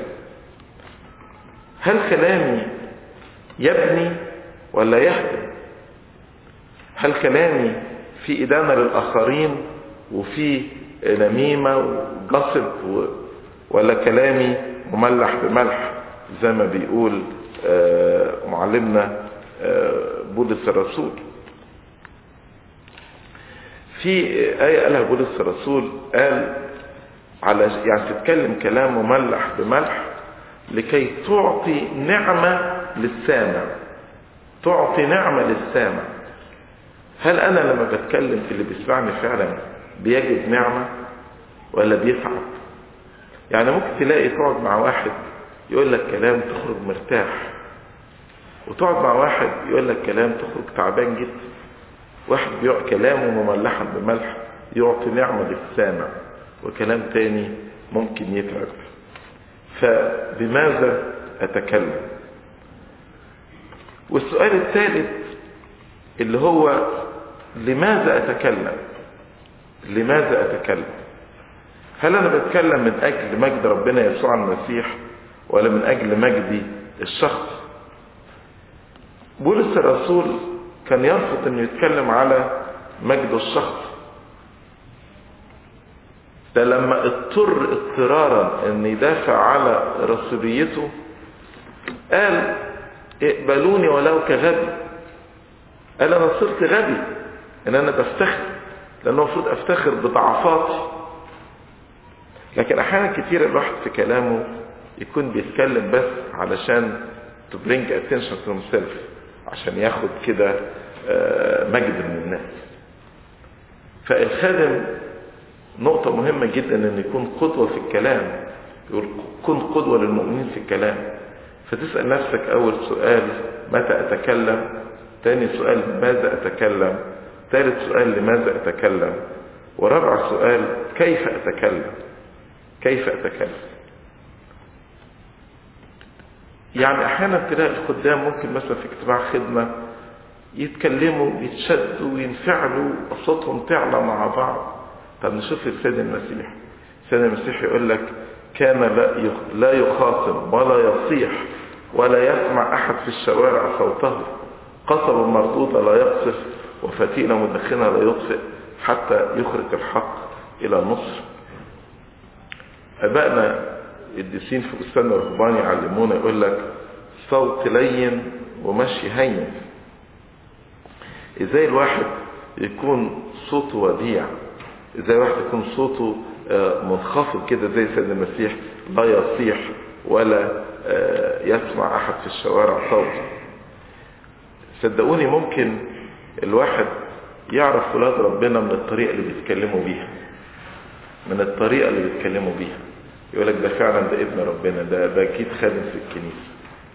هل كلامي يبني ولا يهدم هل كلامي في إدانة للآخرين وفي نميمة وقصب و... ولا كلامي مملح بملح زي ما بيقول معلمنا بولس الرسول في آية قالها بولس الرسول قال على يعني تتكلم كلام مملح بملح لكي تعطي نعمة للسامع تعطي نعمة للسامع هل انا لما بتكلم اللي بيسمعني فعلا بيجد نعمة ولا بيتعب يعني ممكن تلاقي تقعد مع واحد يقول لك كلام تخرج مرتاح وتقعد مع واحد يقول لك كلام تخرج تعبان جدا واحد بيقع كلامه مملحا بملح يعطي نعمة للسامع وكلام تاني ممكن يتعب فبماذا أتكلم والسؤال الثالث اللي هو لماذا أتكلم لماذا أتكلم هل أنا بتكلم من أجل مجد ربنا يسوع المسيح ولا من أجل مجدي الشخص بولس الرسول كان يرفض أنه يتكلم على مجد الشخص ده لما اضطر اضطرارا ان يدافع على رسوليته قال اقبلوني ولو كغبي قال انا صرت غبي ان انا بفتخر لانه المفروض افتخر بضعفاتي لكن احيانا كتير الواحد في كلامه يكون بيتكلم بس علشان to bring attention to himself عشان ياخد كده مجد من الناس فالخادم نقطة مهمة جدا ان يكون قدوة في الكلام يقول كن قدوة للمؤمنين في الكلام فتسأل نفسك اول سؤال متى اتكلم ثاني سؤال ماذا اتكلم ثالث سؤال لماذا اتكلم ورابع سؤال كيف اتكلم كيف اتكلم يعني احيانا تلاقي الخدام ممكن مثلا في اجتماع خدمة يتكلموا يتشدوا وينفعلوا اصواتهم تعلى مع بعض طب نشوف السيد المسيح السيد المسيح يقول لك كان لا لا يخاصم ولا يصيح ولا يسمع احد في الشوارع صوته قصب مردودة لا يقصف وفتيلة مدخنة لا يطفئ حتى يخرج الحق الى النصر ابائنا الديسين في بستان الرهبان يعلمونا يقول لك صوت لين ومشي هين ازاي الواحد يكون صوته وديع ازاي واحد يكون صوته منخفض كده زي سيدنا المسيح لا يصيح ولا يسمع احد في الشوارع صوته صدقوني ممكن الواحد يعرف ولاد ربنا من الطريقة اللي بيتكلموا بيها من الطريقة اللي بيتكلموا بيها يقول لك ده فعلا ده ابن ربنا ده ده اكيد خادم في الكنيسة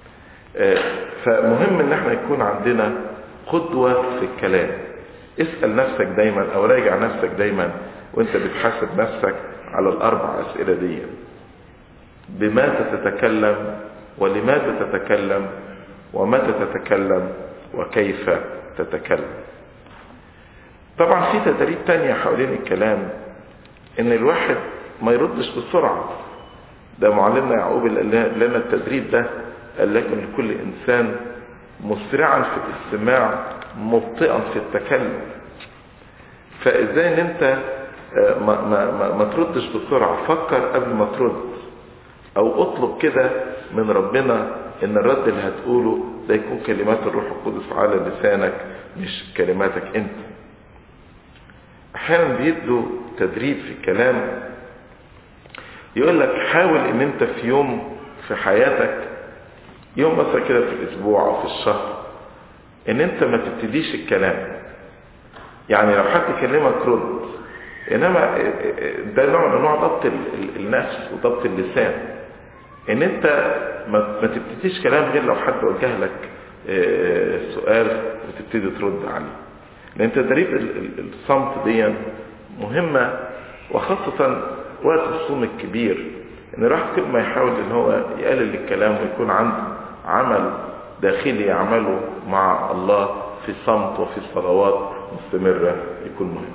فمهم ان احنا يكون عندنا قدوة في الكلام اسأل نفسك دايما او راجع نفسك دايما وانت بتحاسب نفسك على الاربع اسئلة دي بماذا تتكلم ولماذا تتكلم ومتى تتكلم وكيف تتكلم طبعا في تدريب تانية حوالين الكلام ان الواحد ما يردش بسرعة ده معلمنا يعقوب اللي قال لنا التدريب ده قال لكم لكل انسان مسرعا في الاستماع مبطئا في التكلم فازاي ان انت ما, ما, ما, ما تردش بسرعة فكر قبل ما ترد او اطلب كده من ربنا ان الرد اللي هتقوله ده يكون كلمات الروح القدس على لسانك مش كلماتك انت احيانا بيدوا تدريب في الكلام يقول لك حاول ان انت في يوم في حياتك يوم مثلا كده في الاسبوع او في الشهر ان انت ما تبتديش الكلام يعني لو حد كلمك رد انما ده نوع من انواع ضبط النفس وضبط اللسان ان انت ما تبتديش كلام غير لو حد وجه لك سؤال وتبتدي ترد عليه لان تدريب الصمت دي مهمة وخاصة وقت الصوم الكبير ان الواحد كل ما يحاول ان هو يقلل الكلام ويكون عنده عمل داخلي يعمله مع الله في صمت وفي صلوات مستمرة يكون مهم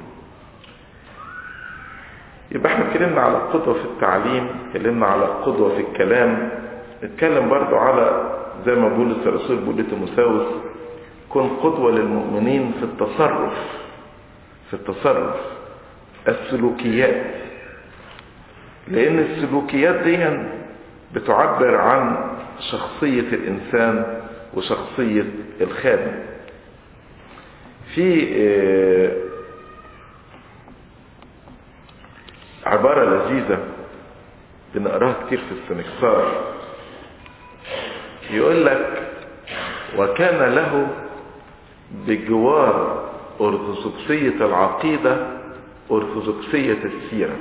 يبقى احنا اتكلمنا على القدوة في التعليم اتكلمنا على القدوة في الكلام نتكلم برضو على زي ما بولس الرسول بيقول لتيموثاوس كن قدوة للمؤمنين في التصرف في التصرف السلوكيات لان السلوكيات دي بتعبر عن شخصية الانسان وشخصية الخادم في عبارة لذيذة بنقراها كتير في السنكسار يقول لك وكان له بجوار أرثوذكسية العقيدة أرثوذكسية السيرة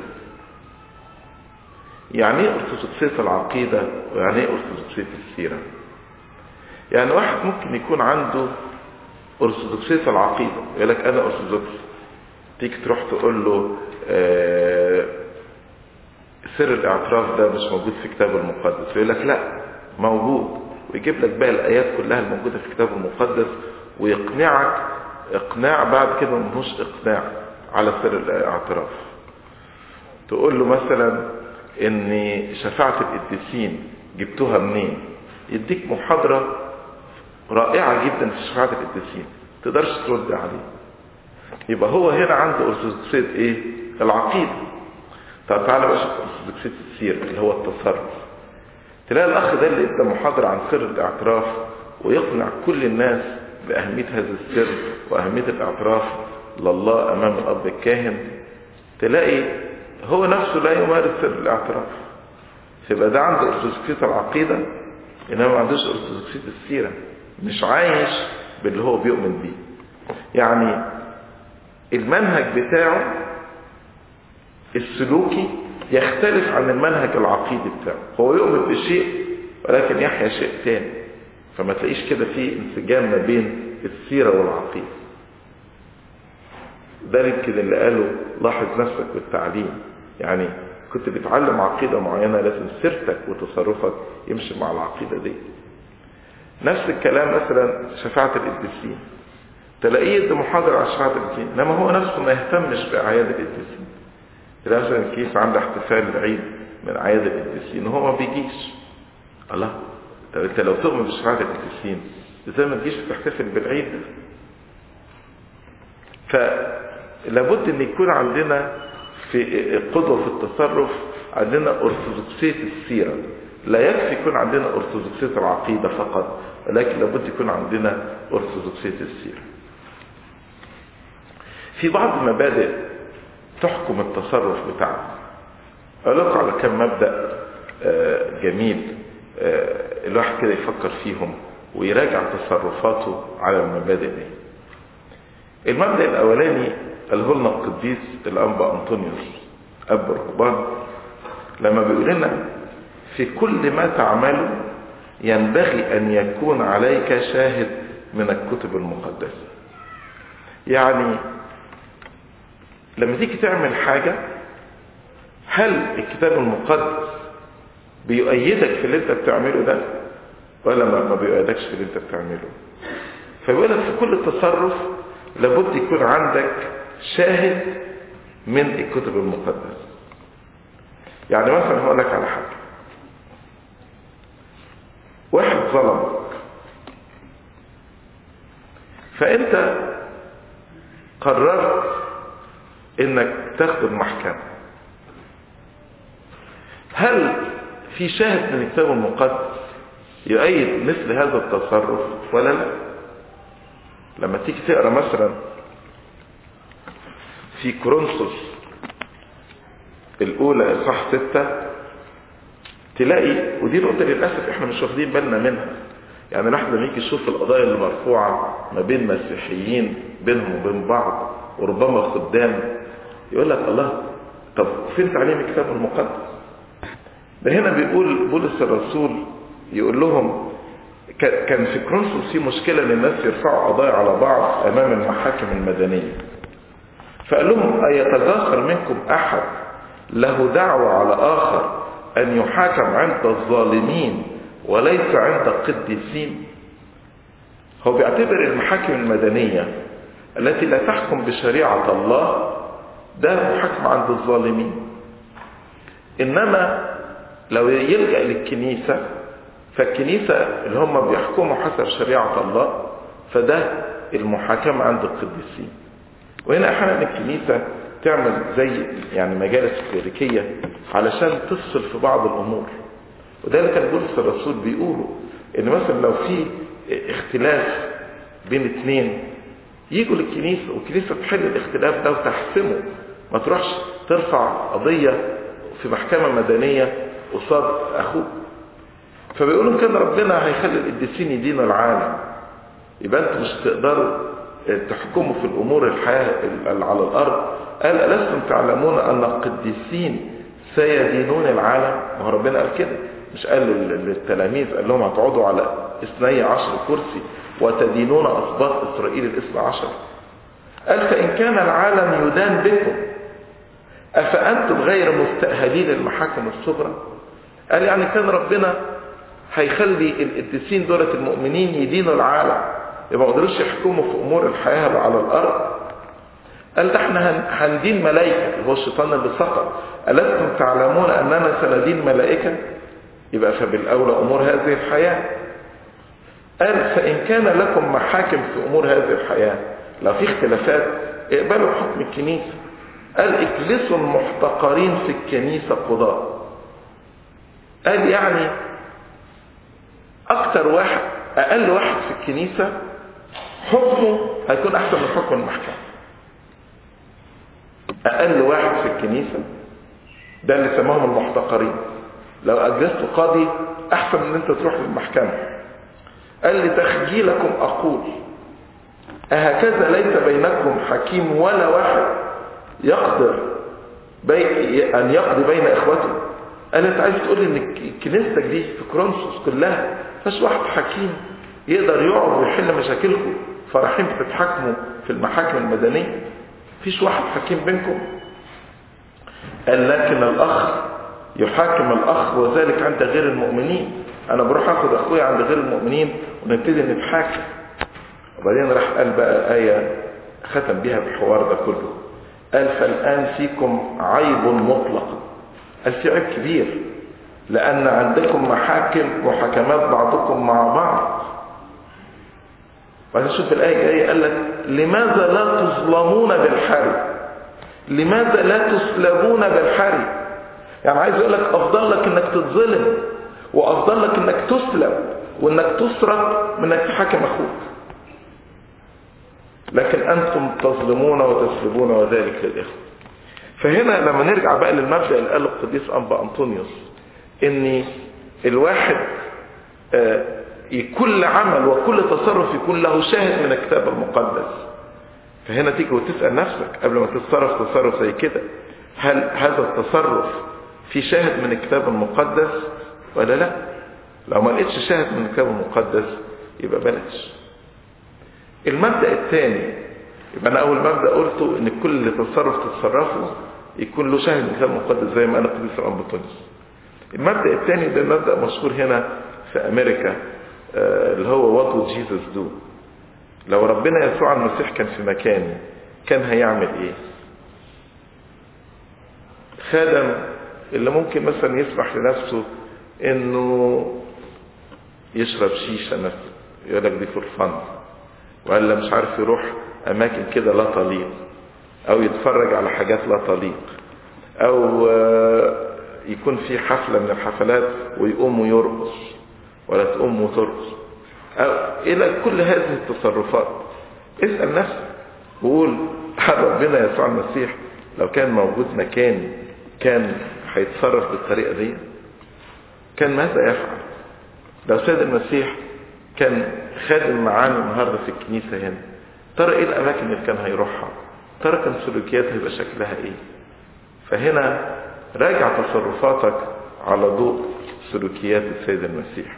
يعني ايه أرثوذكسية العقيدة ويعني ايه أرثوذكسية السيرة يعني واحد ممكن يكون عنده أرثوذكسية العقيدة يقول لك أنا أرثوذكس تيجي تروح تقول له آه سر الاعتراف ده مش موجود في الكتاب المقدس يقول لك لا موجود ويجيب لك بقى الآيات كلها الموجودة في الكتاب المقدس ويقنعك اقناع بعد كده ملهوش اقناع على سر الاعتراف تقول له مثلا ان شفاعة القديسين جبتوها منين يديك محاضرة رائعة جدا في شفاعة القديسين تقدرش ترد عليه يبقى هو هنا عنده ارثوذكسية ايه العقيدة طب تعالى بقى شوف ارثوذكسية السير اللي هو التصرف تلاقي الاخ ده اللي ادى محاضرة عن سر الاعتراف ويقنع كل الناس بأهمية هذا السر وأهمية الاعتراف لله أمام الأب الكاهن تلاقي هو نفسه لا يمارس سر الاعتراف فيبقى ده عنده ارثوذكسية العقيدة إنما ما عندوش ارثوذكسية السيرة مش عايش باللي هو بيؤمن بيه يعني المنهج بتاعه السلوكي يختلف عن المنهج العقيدي بتاعه هو يؤمن بشيء ولكن يحيا شيء تاني فما تلاقيش كده في انسجام ما بين السيرة والعقيدة ده يمكن اللي قاله لاحظ نفسك بالتعليم يعني كنت بتعلم عقيدة معينة لازم سيرتك وتصرفك يمشي مع العقيدة دي نفس الكلام مثلا شفاعة القديسين تلاقيه يدي محاضرة على شفاعة القديسين انما هو نفسه ما يهتمش بأعياد القديسين تلاقي مثلا كيف عنده احتفال العيد من أعياد القديسين وهو ما بيجيش الله طب انت لو تؤمن بشفاعة القديسين ازاي ما تجيش تحتفل بالعيد ده فلابد ان يكون عندنا في قدوة في التصرف عندنا ارثوذكسية السيرة لا يكفي يكون عندنا ارثوذكسية العقيدة فقط ولكن لابد يكون عندنا ارثوذكسية السيرة في بعض المبادئ تحكم التصرف بتاعنا اقول لكم على كم مبدأ جميل الواحد كده يفكر فيهم ويراجع تصرفاته على المبادئ دي المبدأ الأولاني قاله لنا القديس الأنبا أنطونيوس أب الرهبان لما بيقول لنا في كل ما تعمله ينبغي أن يكون عليك شاهد من الكتب المقدسة يعني لما تيجي تعمل حاجة هل الكتاب المقدس بيؤيدك في اللي انت بتعمله ده ولا ما بيؤيدكش في اللي انت بتعمله فبيقول لك في كل تصرف لابد يكون عندك شاهد من الكتب المقدسة يعني مثلا هقول لك على حاجة واحد ظلمك فانت قررت انك تاخد المحكمة هل في شاهد من الكتاب المقدس يؤيد مثل هذا التصرف ولا لا لما تيجي تقرا مثلا في كورنثوس الاولى اصحاح ستة تلاقي ودي نقطة للأسف احنا مش واخدين بالنا منها يعني الواحد لما يجي يشوف القضايا اللي مرفوعة ما بين مسيحيين بينهم وبين بعض وربما خدام يقول لك الله طب فين تعليم الكتاب المقدس ده هنا بيقول بولس الرسول يقول لهم كان في كرونسوس في مشكلة ان الناس يرفعوا قضايا على بعض امام المحاكم المدنية فقال لهم ايتذاكر منكم احد له دعوة على اخر ان يحاكم عند الظالمين وليس عند القديسين هو بيعتبر المحاكم المدنية التي لا تحكم بشريعة الله ده محاكمة عند الظالمين انما لو يلجأ للكنيسة فالكنيسة اللي هم بيحكموا حسب شريعة الله فده المحاكمة عند القديسين وهنا احيانا الكنيسة تعمل زي يعني مجالس كليريكية علشان تفصل في بعض الامور وده اللي كان بولس الرسول بيقوله ان مثلا لو في اختلاف بين اتنين يجوا للكنيسة والكنيسة تحل الاختلاف ده وتحسمه ما تروحش ترفع قضية في محكمة مدنية قصاد اخوك فبيقولوا كان ربنا هيخلي القديسين يدينوا العالم يبقى انتوا مش تقدروا تحكموا في الامور الحياة على الارض قال ألستم تعلمون ان القديسين سيدينون العالم ما هو ربنا قال كده مش قال للتلاميذ قال لهم هتقعدوا على اثني عشر كرسي وتدينون اسباط اسرائيل الاثنى عشر قال فان كان العالم يدان بكم افانتم غير مستأهلين المحاكم الصغرى قال يعني كان ربنا هيخلي القديسين دولة المؤمنين يدينوا العالم يبقى ما قدروش يحكموا في امور الحياة اللي على الارض قال ده احنا هندين ملائكة اللي هو الشيطان اللي سقط ألستم تعلمون أننا سندين ملائكة يبقى فبالأولى أمور هذه الحياة قال فإن كان لكم محاكم في أمور هذه الحياة لو في اختلافات اقبلوا حكم الكنيسة قال اجلسوا المحتقرين في الكنيسة قضاء قال يعني أكتر واحد أقل واحد في الكنيسة حكمه هيكون أحسن من حكم المحكمة أقل واحد في الكنيسة ده اللي سماهم المحتقرين لو أجلست قاضي أحسن من أنت تروح للمحكمة قال لي تخجيلكم أقول أهكذا ليس بينكم حكيم ولا واحد يقدر بي أن يقضي بين إخوته قال أنت عايز تقول لي إن كنيستك دي في كرونسوس كلها فاش واحد حكيم يقدر يقعد ويحل مشاكلكم فرحين بتتحاكموا في المحاكم المدنية فيش واحد حكيم بينكم قال لكن الأخ يحاكم الأخ وذلك عند غير المؤمنين أنا بروح أخذ أخويا عند غير المؤمنين ونبتدي نتحاكم وبعدين راح قال بقى آية ختم بها الحوار ده كله قال فالآن فيكم عيب مطلق قال في عيب كبير لأن عندكم محاكم وحكمات بعضكم مع بعض بعدين شوف الآية الجاية قال لك لماذا لا تظلمون بالحري لماذا لا تسلبون بالحري يعني عايز اقول لك افضل لك انك تتظلم وافضل لك انك تسلب وانك تسرق من انك تحاكم اخوك لكن انتم تظلمون وتسلبون وذلك للاخوه فهنا لما نرجع بقى للمبدا اللي قاله القديس انبا انطونيوس ان الواحد كل عمل وكل تصرف يكون له شاهد من الكتاب المقدس فهنا تيجي وتسأل نفسك قبل ما تتصرف تصرف زي كده هل هذا التصرف في شاهد من الكتاب المقدس ولا لا لو ما لقيتش شاهد من الكتاب المقدس يبقى بلاش المبدأ الثاني يبقى انا اول مبدا قلته ان كل تصرف تتصرفه يكون له شاهد مثال مقدس زي ما انا قديس الانبطونيوس المبدا الثاني ده مبدا مشهور هنا في امريكا آه اللي هو وات وود جيسس دو لو ربنا يسوع المسيح كان في مكاني كان هيعمل ايه خادم اللي ممكن مثلا يسمح لنفسه انه يشرب شيشه مثلا يقول لك دي فور فن ولا مش عارف يروح اماكن كده لا تليق او يتفرج على حاجات لا تليق او يكون في حفله من الحفلات ويقوم ويرقص ولا تقوم وترقص أو الى كل هذه التصرفات اسال نفسك وقول هل ربنا يسوع المسيح لو كان موجود مكاني كان هيتصرف بالطريقه دي كان ماذا يفعل لو سيد المسيح كان خادم معانا النهارده في الكنيسه هنا ترى ايه الاماكن اللي كان هيروحها ترى كان سلوكياتها هيبقى شكلها ايه فهنا راجع تصرفاتك على ضوء سلوكيات السيد المسيح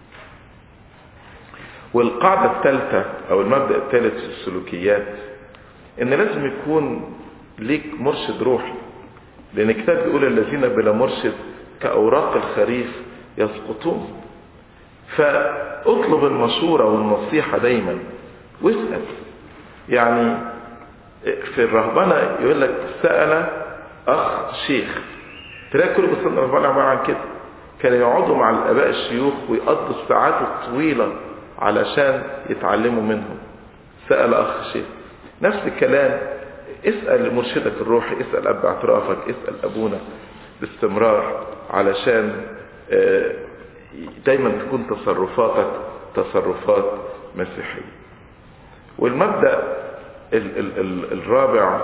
والقاعدة الثالثة أو المبدأ الثالث في السلوكيات إن لازم يكون ليك مرشد روحي لأن الكتاب بيقول الذين بلا مرشد كأوراق الخريف يسقطون فاطلب المشورة والنصيحة دايما واسأل يعني في الرهبنة يقول لك سأل أخ شيخ تلاقي كل بسنة الرهبنة عبارة عن كده كانوا يقعدوا مع الآباء الشيوخ ويقضوا الساعات الطويلة علشان يتعلموا منهم سأل أخ شيخ نفس الكلام اسأل مرشدك الروحي اسأل أب اعترافك اسأل أبونا باستمرار علشان دايما تكون تصرفاتك تصرفات مسيحية والمبدأ ال ال ال الرابع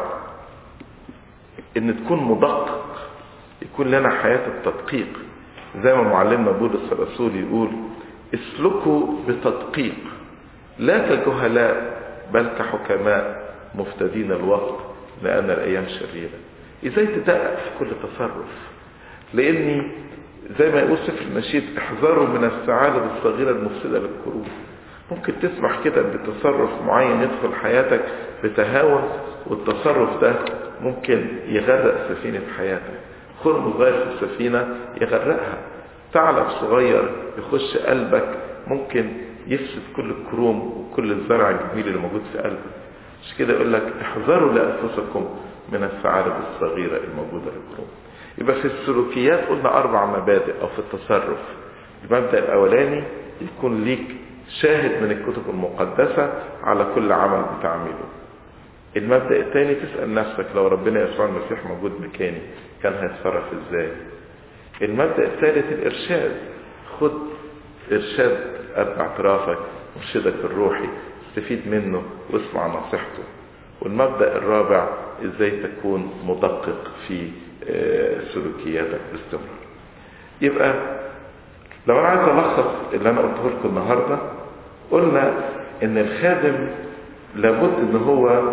ان تكون مدقق يكون لنا حياة التدقيق زي ما معلمنا بولس الرسول يقول اسلكوا بتدقيق لا كجهلاء بل كحكماء مفتدين الوقت لأن الأيام شريرة ازاي تدقق في كل تصرف لاني زي ما يقول سفر النشيد احذروا من الثعالب الصغيرة المفسدة للقلوب ممكن تسمح كده بتصرف معين يدخل حياتك بتهاون والتصرف ده ممكن يغرق سفينة حياتك خرم صغير في السفينة يغرقها ثعلب صغير يخش قلبك ممكن يفسد كل الكروم وكل الزرع الجميل اللي موجود في قلبك مش كده يقول لك احذروا لأنفسكم من الثعالب الصغيرة الموجودة للكروم يبقى في السلوكيات قلنا أربع مبادئ أو في التصرف المبدأ الأولاني يكون ليك شاهد من الكتب المقدسة على كل عمل بتعمله المبدأ الثاني تسأل نفسك لو ربنا يسوع المسيح موجود مكاني كان هيتصرف ازاي المبدأ الثالث الإرشاد خد إرشاد أب اعترافك مرشدك الروحي استفيد منه واسمع نصيحته والمبدأ الرابع ازاي تكون مدقق في سلوكياتك باستمرار يبقى لو انا عايز الخص اللي انا قلته لكم النهارده قلنا ان الخادم لابد ان هو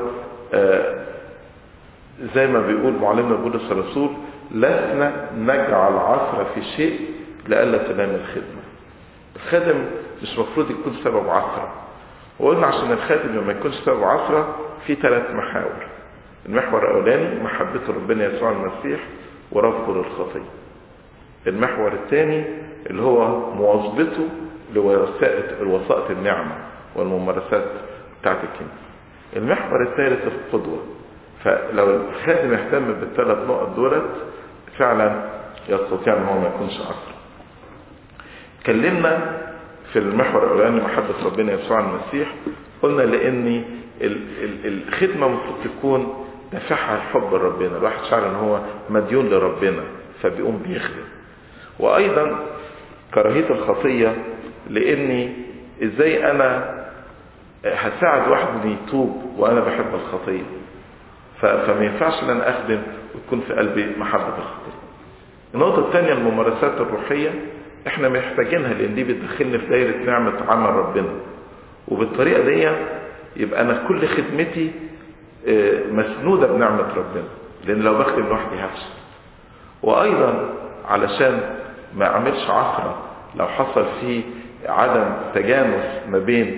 زي ما بيقول معلمنا بولس الرسول لسنا نجعل عثرة في شيء لئلا تنام الخدمة الخادم مش مفروض يكون سبب عثرة وقلنا عشان الخادم لما يكونش سبب عثرة في ثلاث محاور المحور الاولاني محبته ربنا يسوع المسيح ورفضه للخطيه المحور الثاني اللي هو مواظبته لوسائط الوسائط النعمه والممارسات بتاعت الكنيسه المحور الثالث القدوه فلو الخادم يهتم بالثلاث نقط دولت فعلا يستطيع ان هو ما يكونش اكثر اتكلمنا في المحور الاولاني محبه ربنا يسوع المسيح قلنا لان الخدمه المفروض تكون دافعها الحب لربنا الواحد شعر ان هو مديون لربنا فبيقوم بيخدم وايضا كراهيه الخطيه لاني ازاي انا هساعد واحد ان يتوب وانا بحب الخطيه فما ينفعش ان انا اخدم وتكون في قلبي محبه الخطيه النقطه الثانيه الممارسات الروحيه احنا محتاجينها لان دي بتدخلني في دايره نعمه عمل ربنا وبالطريقه دي يبقى انا كل خدمتي مسنودة بنعمة ربنا لان لو بخدم لوحدي هفشل وايضا علشان ما اعملش عثرة لو حصل فيه عدم تجانس ما بين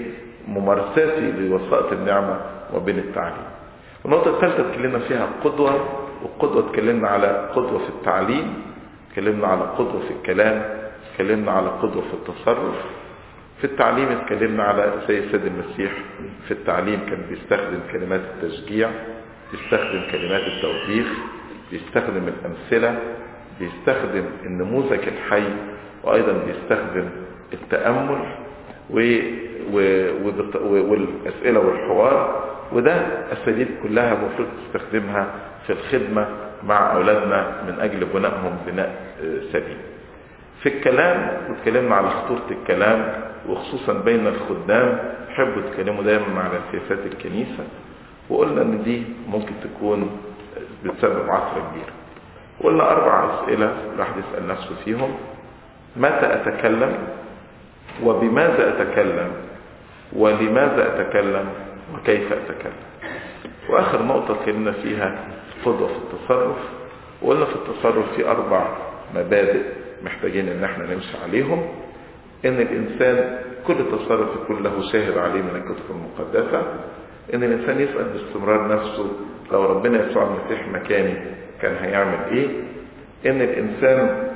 ممارساتي لوسائط النعمة وبين التعليم النقطة الثالثة اتكلمنا فيها قدوة والقدوة اتكلمنا على قدوة في التعليم اتكلمنا على قدوة في الكلام اتكلمنا على قدوة في التصرف في التعليم اتكلمنا على زي السيد المسيح في التعليم كان بيستخدم كلمات التشجيع بيستخدم كلمات التوبيخ بيستخدم الأمثلة بيستخدم النموذج الحي وأيضا بيستخدم التأمل و... و... و... والأسئلة والحوار وده أساليب كلها المفروض تستخدمها في الخدمة مع أولادنا من أجل بنائهم بناء سليم في الكلام واتكلمنا على خطورة الكلام وخصوصا بين الخدام يحبوا يتكلموا دايما على سياسات الكنيسة وقلنا ان دي ممكن تكون بتسبب عثرة كبيرة قلنا أربع أسئلة الواحد يسأل نفسه فيهم متى أتكلم وبماذا أتكلم ولماذا أتكلم وكيف أتكلم وآخر نقطة اتكلمنا فيها قدوة في التصرف وقلنا في التصرف في أربع مبادئ محتاجين ان احنا نمشي عليهم ان الانسان كل تصرف يكون له شاهد عليه من الكتب المقدسة ان الانسان يسأل باستمرار نفسه لو ربنا يسوع المسيح مكاني كان هيعمل ايه ان الانسان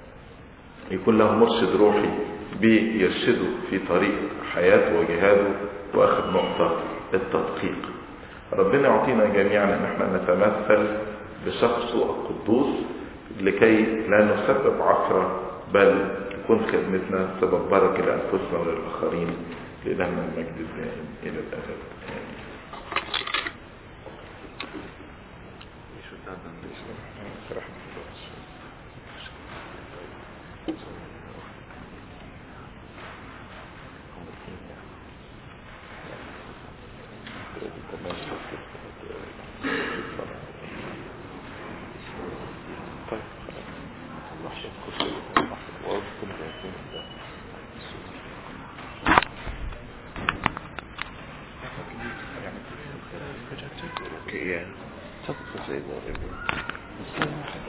يكون له مرشد روحي بيرشده في طريق حياته وجهاده واخر نقطة التدقيق ربنا يعطينا جميعا ان احنا نتمثل بشخصه القدوس لكي لا نسبب عثرة بل تكون خدمتنا سبب بركة لأنفسنا وللآخرين لإلهنا المجد الدائم إلى الأبد Okay, yeah. Talk to us later.